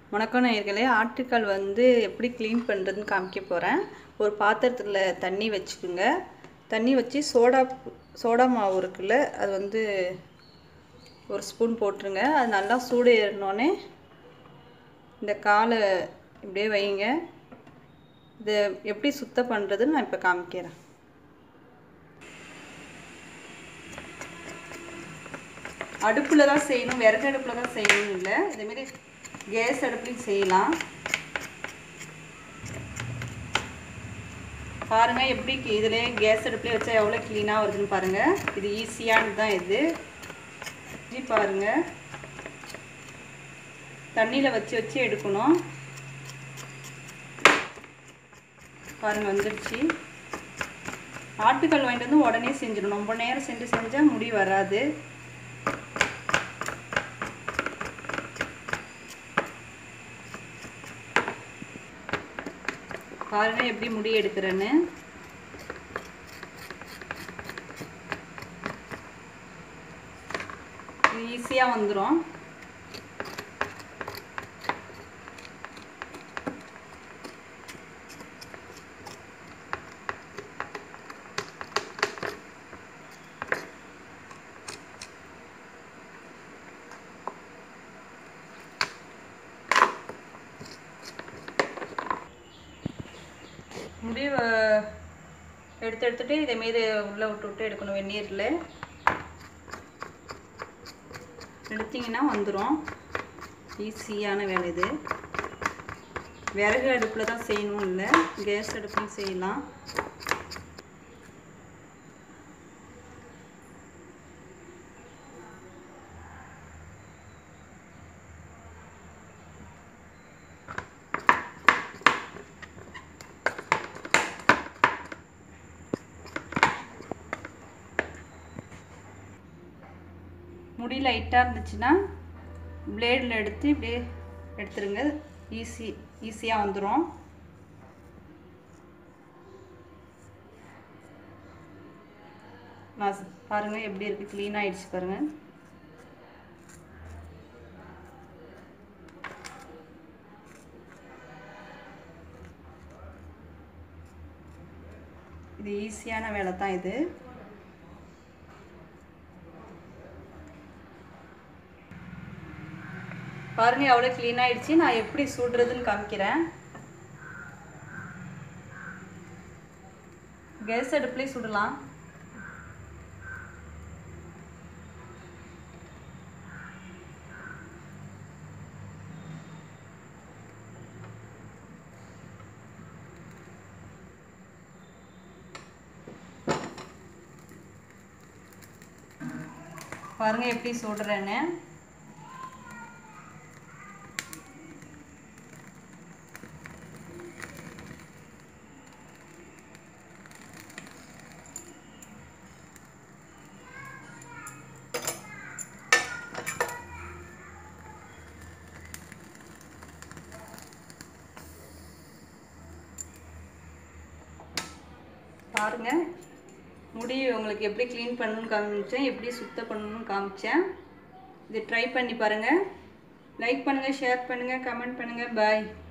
வணக்கம் நேயர்களே ஆட்டுக்கால் வந்து எப்படி க்ளீன் பண்ணுறதுன்னு காமிக்க போகிறேன் ஒரு பாத்திரத்தில் தண்ணி வச்சுக்குங்க தண்ணி வச்சு சோடா சோடா மாவு இருக்குல்ல அது வந்து ஒரு ஸ்பூன் போட்டுருங்க அது நல்லா சூடு ஏறினோடனே இந்த காலை இப்படியே வைங்க இதை எப்படி சுத்தம் பண்ணுறதுன்னு நான் இப்போ காமிக்கிறேன் அடுப்பில் தான் செய்யணும் விறகு அடுப்பில் தான் செய்யணும் இல்லை இதேமாரி கேஸ் அடுப்புலையும் செய்யலாம் பாருங்கள் எப்படி இதிலே கேஸ் அடுப்புலேயே வச்சா எவ்வளோ க்ளீனாக வருதுன்னு பாருங்கள் இது ஈஸியானது தான் இது இது பாருங்கள் தண்ணியில் வச்சு வச்சு எடுக்கணும் பாருங்கள் வந்துடுச்சு ஆட்டுக்கல் வாங்கிட்டு வந்து உடனே செஞ்சிடணும் ரொம்ப நேரம் செஞ்சு செஞ்சால் முடி வராது பாருங்க எப்படி முடி எடுக்கிறேன்னு ஈஸியாக வந்துடும் முடி எடுத்து எடுத்துட்டு இதேமாரி உள்ளே விட்டு விட்டு எடுக்கணும் வெந்நீரில் எடுத்திங்கன்னா வந்துடும் ஈஸியான வேலை இது விறகு அடுப்பில் தான் செய்யணும் இல்லை கேஸ் அடுப்புலையும் செய்யலாம் முடி லைட்டாக இருந்துச்சுன்னா பிளேடில் எடுத்து இப்படியே எடுத்துருங்க ஈஸி ஈஸியாக வந்துடும் நான் பாருங்கள் எப்படி இருக்குது க்ளீன் ஆகிடுச்சு பாருங்கள் இது ஈஸியான வேலை தான் இது பாருங்க எவ்வளோ க்ளீன் ஆயிடுச்சு நான் எப்படி சுடுறதுன்னு காமிக்கிறேன் கேஸ் அடுப்புலேயே சுடலாம் பாருங்க எப்படி சுடுறேன்னு பாருங்க முடி உங்களுக்கு எப்படி க்ளீன் பண்ணணும்னு காமிச்சேன் எப்படி சுத்தம் பண்ணணும்னு காமிச்சேன் இது ட்ரை பண்ணி பாருங்கள் லைக் பண்ணுங்கள் ஷேர் பண்ணுங்கள் கமெண்ட் பண்ணுங்கள் பாய்